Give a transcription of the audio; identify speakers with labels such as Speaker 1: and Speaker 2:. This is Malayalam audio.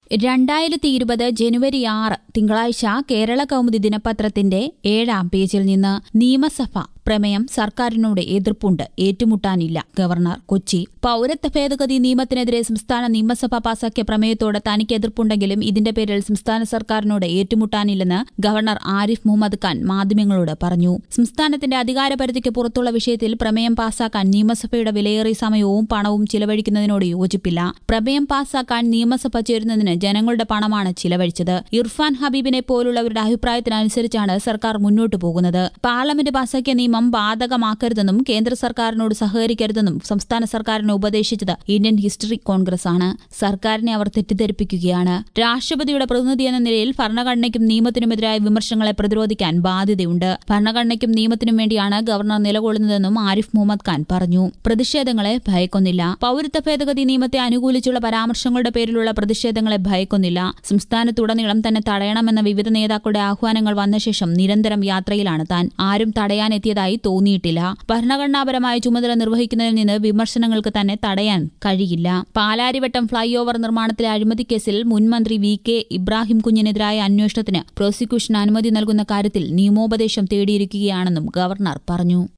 Speaker 1: രണ്ടായിരത്തി ഇരുപത് ജനുവരി ആറ് തിങ്കളാഴ്ച കേരള കൗമുദി ദിനപത്രത്തിന്റെ ഏഴാം പേജിൽ നിന്ന് നിയമസഭ പ്രമേയം സർക്കാരിനോട് എതിർപ്പുണ്ട് ഏറ്റുമുട്ടാനില്ല ഗവർണർ കൊച്ചി പൌരത്വ ഭേദഗതി നിയമത്തിനെതിരെ സംസ്ഥാന നിയമസഭ പാസാക്കിയ പ്രമേയത്തോട് തനിക്ക് എതിർപ്പുണ്ടെങ്കിലും ഇതിന്റെ പേരിൽ സംസ്ഥാന സർക്കാരിനോട് ഏറ്റുമുട്ടാനില്ലെന്ന് ഗവർണർ ആരിഫ് മുഹമ്മദ് ഖാൻ മാധ്യമങ്ങളോട് പറഞ്ഞു സംസ്ഥാനത്തിന്റെ അധികാരപരിധിക്ക് പുറത്തുള്ള വിഷയത്തിൽ പ്രമേയം പാസാക്കാൻ നിയമസഭയുടെ വിലയേറിയ സമയവും പണവും ചിലവഴിക്കുന്നതിനോട് യോജിപ്പില്ല പ്രമേയം പാസാക്കാൻ നിയമസഭ ചേരുന്നതിന് ജനങ്ങളുടെ പണമാണ് ചിലവഴിച്ചത് ഇർഫാൻ ഹബീബിനെ പോലുള്ളവരുടെ അഭിപ്രായത്തിനനുസരിച്ചാണ് സർക്കാർ മുന്നോട്ടു പോകുന്നത് പാർലമെന്റ് പാസാക്കിയ നിയമം ബാധകമാക്കരുതെന്നും കേന്ദ്ര സർക്കാരിനോട് സഹകരിക്കരുതെന്നും സംസ്ഥാന സർക്കാരിനെ ഉപദേശിച്ചത് ഇന്ത്യൻ ഹിസ്റ്ററി കോൺഗ്രസ് ആണ് സർക്കാരിനെ അവർ തെറ്റിദ്ധരിപ്പിക്കുകയാണ് രാഷ്ട്രപതിയുടെ പ്രതിനിധി എന്ന നിലയിൽ ഭരണഘടനയ്ക്കും നിയമത്തിനുമെതിരായ വിമർശനങ്ങളെ പ്രതിരോധിക്കാൻ ബാധ്യതയുണ്ട് ഭരണഘടനയ്ക്കും നിയമത്തിനും വേണ്ടിയാണ് ഗവർണർ നിലകൊള്ളുന്നതെന്നും ആരിഫ് മുഹമ്മദ് ഖാൻ പറഞ്ഞു പ്രതിഷേധങ്ങളെ ഭയക്കൊന്നില്ല പൌരത്വ ഭേദഗതി നിയമത്തെ അനുകൂലിച്ചുള്ള പരാമർശങ്ങളുടെ പേരിലുള്ള പ്രതിഷേധങ്ങളെ ഭയക്കൊന്നില്ല സംസ്ഥാനത്തുടനീളം തന്നെ തടയണമെന്ന വിവിധ നേതാക്കളുടെ ആഹ്വാനങ്ങൾ വന്ന ശേഷം നിരന്തരം യാത്രയിലാണ് താൻ ആരും തടയാനെത്തിയതായി തോന്നിയിട്ടില്ല ഭരണഘടനാപരമായ ചുമതല നിർവഹിക്കുന്നതിൽ നിന്ന് വിമർശനങ്ങൾക്ക് തന്നെ തടയാൻ കഴിയില്ല പാലാരിവട്ടം ഫ്ളൈ ഓവർ നിർമ്മാണത്തിലെ അഴിമതി കേസിൽ മുൻമന്ത്രി വി കെ ഇബ്രാഹിം കുഞ്ഞിനെതിരായ അന്വേഷണത്തിന് പ്രോസിക്യൂഷൻ അനുമതി നൽകുന്ന കാര്യത്തിൽ നിയമോപദേശം തേടിയിരിക്കുകയാണെന്നും ഗവർണർ പറഞ്ഞു